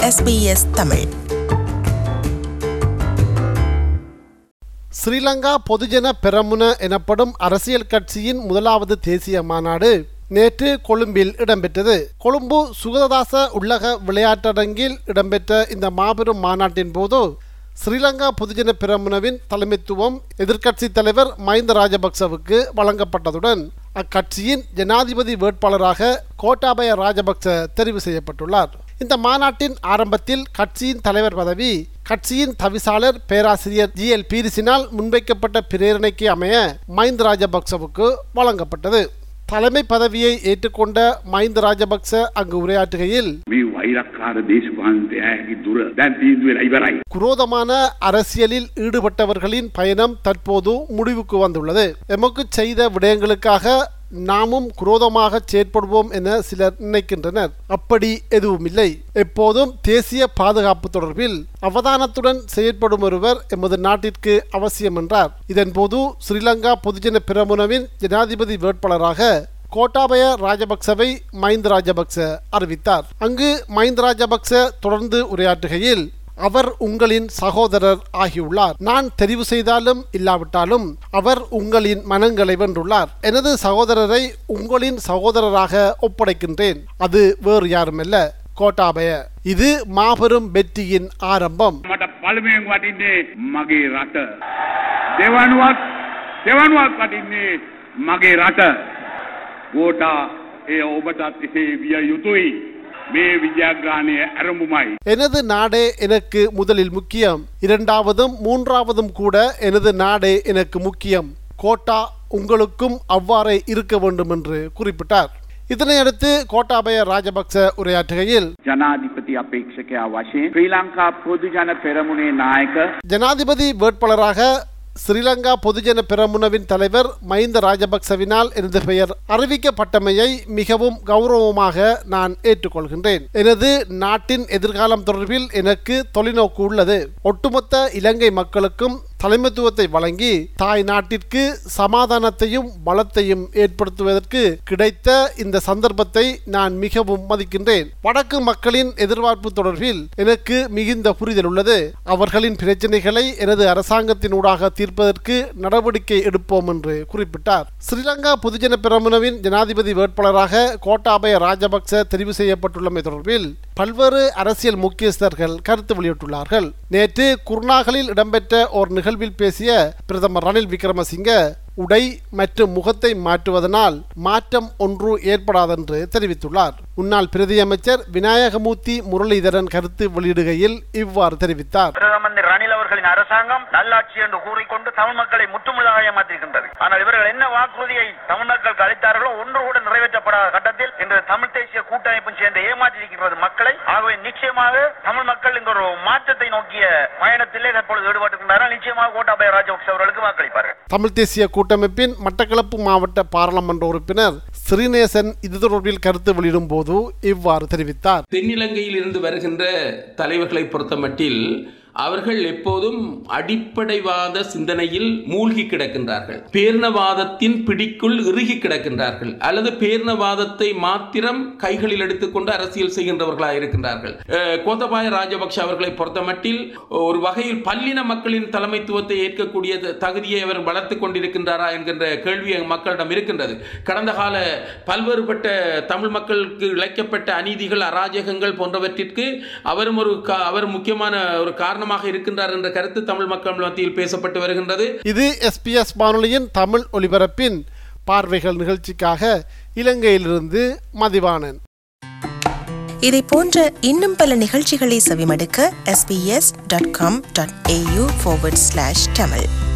SBS Tamil Sri Lanka பொதுஜன பெரமுன எனப்படும் அரசியல் கட்சியின் முதலாவது தேசிய மாநாடு நேற்று கொழும்பில் இடம்பெற்றது கொழும்பு சுகதாச உள்ளக விளையாட்டரங்கில் இடம்பெற்ற இந்த மாபெரும் மாநாட்டின் போது ஸ்ரீலங்கா பொதுஜன பெரமுனவின் தலைமைத்துவம் எதிர்க்கட்சித் தலைவர் மஹிந்த ராஜபக்சவுக்கு வழங்கப்பட்டதுடன் அக்கட்சியின் ஜனாதிபதி வேட்பாளராக கோட்டாபய ராஜபக்ச தெரிவு செய்யப்பட்டுள்ளார் இந்த மாநாட்டின் ஆரம்பத்தில் கட்சியின் தலைவர் பதவி கட்சியின் தவிசாளர் பேராசிரியர் ஜி எல் பீரிசினால் முன்வைக்கப்பட்ட பிரேரணைக்கு அமைய மஹிந்த ராஜபக்சவுக்கு வழங்கப்பட்டது தலைமை பதவியை ஏற்றுக்கொண்ட மஹிந்த ராஜபக்ச அங்கு உரையாற்றுகையில் මේ වෛරක්කාර දේශපාලනතයගේ දුර දැන් තීන්දුව වෙලා ඉවරයි. குரோதமான அரசியலில் ஈடுபட்டவர்களின் பயணம் தற்போது முடிவுக்கு வந்துள்ளது எமக்கு செய்த விடயங்களுக்காக நாமும் குரோதமாக செயற்படுவோம் என சிலர் நினைக்கின்றனர் அப்படி எதுவுமில்லை எப்போதும் தேசிய பாதுகாப்பு தொடர்பில் அவதானத்துடன் செயற்படும் ஒருவர் எமது நாட்டிற்கு அவசியம் என்றார் இதன்போது ஸ்ரீலங்கா பொதுஜன பிரமுனவின் ஜனாதிபதி வேட்பாளராக கோட்டாபய ராஜபக்சவை மஹிந்த ராஜபக்ச அறிவித்தார் அங்கு மஹிந்த ராஜபக்ச தொடர்ந்து உரையாற்றுகையில் அவர் உங்களின் சகோதரர் ஆகியுள்ளார் நான் தெரிவு செய்தாலும் இல்லாவிட்டாலும் அவர் உங்களின் மனங்களை வென்றுள்ளார் எனது சகோதரரை உங்களின் சகோதரராக ஒப்படைக்கின்றேன் அது வேறு யாருமல்ல கோட்டாபய இது மாபெரும் வெற்றியின் ஆரம்பம் මට පළමුවෙන් වටින්නේ මගේ රට. දෙවනුවක් දෙවනුවක් වටින්නේ මගේ රට. ගෝටා එය ඔබටත් එසේ විය යුතුයි. මේ විජයග්‍රහණය ඇරඹුමයි. எனது நாடே எனக்கு முதலில் முக்கியம் இரண்டாவதும் மூன்றாவதும் கூட எனது நாடே எனக்கு முக்கியம் கோட்டா உங்களுக்கும் அவ்வாறே இருக்க வேண்டும் என்று குறிப்பிட்டார் இதனையடுத்து கோட்டாபய ராஜபக்ச உரையாற்றுகையில் ජනාධිපති අපේක්ෂකයා වශයෙන් ශ්‍රී ලංකා පොදුජන පෙරමුණේ නායක ஜனாதிபதி வேட்பாளராக ஸ்ரீலங்கா பொதுஜன பெரமுனவின் தலைவர் மஹிந்த ராஜபக்சவினால் எனது பெயர் அறிவிக்கப்பட்டமையை மிகவும் கௌரவமாக நான் ஏற்றுக்கொள்கின்றேன் எனது நாட்டின் எதிர்காலம் தொடர்பில் எனக்கு தொலைநோக்கு உள்ளது ஒட்டுமொத்த இலங்கை மக்களுக்கும் தலைமைத்துவத்தை வழங்கி தாய் நாட்டிற்கு சமாதானத்தையும் பலத்தையும் ஏற்படுத்துவதற்கு கிடைத்த இந்த சந்தர்ப்பத்தை நான் மிகவும் மதிக்கின்றேன் வடக்கு மக்களின் எதிர்பார்ப்பு தொடர்பில் எனக்கு மிகுந்த புரிதல் உள்ளது அவர்களின் பிரச்சனைகளை எனது அரசாங்கத்தினூடாக தீர்ப்பதற்கு நடவடிக்கை எடுப்போம் என்று குறிப்பிட்டார் ஸ்ரீலங்கா பொதுஜன பிரமுனவின் ஜனாதிபதி வேட்பாளராக கோட்டாபய ராஜபக்ச தெரிவு செய்யப்பட்டுள்ளமை தொடர்பில் பல்வேறு அரசியல் முக்கியஸ்தர்கள் கருத்து வெளியிட்டுள்ளார்கள் நேற்று குர்நாகலில் இடம்பெற்ற ஒரு நிகழ்வில் பேசிய பிரதமர் ரணில் விக்ரமசிங்க உடை மற்றும் முகத்தை மாற்றுவதனால் மாற்றம் ஒன்று ஏற்படாதென்று தெரிவித்துள்ளார் முன்னாள் பிரதியமைச்சர் விநாயகமூர்த்தி முரளிதரன் கருத்து வெளியிடுகையில் இவ்வாறு தெரிவித்தார் பிரதமர் ரணில் அவர்களின் அரசாங்கம் நல்லாட்சி என்று கூறிக்கொண்டு தமிழ் மக்களை முற்றுமுழுதாக ஏமாற்றிருக்கின்றது ஆனால் இவர்கள் என்ன வாக்குறுதியை தமிழ் மக்களுக்கு அளித்தார்களோ ஒன்று கூட நிறைவேற்றப்படாத கட்டத்தில் இன்று தமிழ் தேசிய கூட்டமைப்பும் சேர்ந்து ஏமாற்றியிருக்கிறது மக்களை ஆகவே நிச்சயமாக தமிழ் மக்கள் இங்கு ஒரு மாற்றத்தை நோக்கிய பயணத்திலே தற்பொழுது ஈடுபட்டிருக்கின்றார்கள் நிச்சயமாக கோட்டாபய ராஜபக்ச அவர்களுக்கு வாக்களிப்பார்கள் தமிழ் தேசிய கூட்டமைப்பின் மட்டக்களப்பு மாவட்ட பாராளுமன்ற உறுப்பினர் ஸ்ரீநேசன் இது தொடர்பில் கருத்து வெளியிடும் போது இவ்வாறு தெரிவித்தார் தென்னிலங்கையில் இருந்து வருகின்ற தலைவர்களை பொறுத்தமட்டில் அவர்கள் எப்போதும் அடிப்படைவாத சிந்தனையில் மூழ்கி கிடக்கின்றார்கள் பேர்ணவாதத்தின் பிடிக்குள் இறுகி கிடக்கின்றார்கள் அல்லது பேர்ணவாதத்தை மாத்திரம் கைகளில் எடுத்துக்கொண்டு அரசியல் செய்கின்றவர்களாக இருக்கின்றார்கள் அஹ், கோத்தபாய ராஜபக்ஷ அவர்களை பொறுத்தமட்டில் ஒரு வகையில் பல்லின மக்களின் தலைமைத்துவத்தை ஏற்கக்கூடிய த- தகுதியை அவர் வளர்த்துக் கொண்டிருக்கின்றாரா என்கின்ற கேள்வி மக்களிடம் இருக்கின்றது கடந்த கால பல்வேறுபட்ட தமிழ் மக்களுக்கு இழைக்கப்பட்ட அநீதிகள் அராஜகங்கள் போன்றவற்றிற்கு அவரும் ஒரு கா- அவர் முக்கியமான ஒரு காரணமாக இருக்கின்றார் என்ற கருத்து தமிழ் மக்கள் மத்தியில் பேசப்பட்டு வருகின்றது இது எஸ்பிஎஸ் வானொலியின் தமிழ் ஒலிபரப்பின் பார்வைகள் நிகழ்ச்சிக்காக இலங்கையிலிருந்து மதிவாணன் இதை போன்ற இன்னும் பல நிகழ்ச்சிகளை செவிமடுக்க sbs.com.au forward slash tamil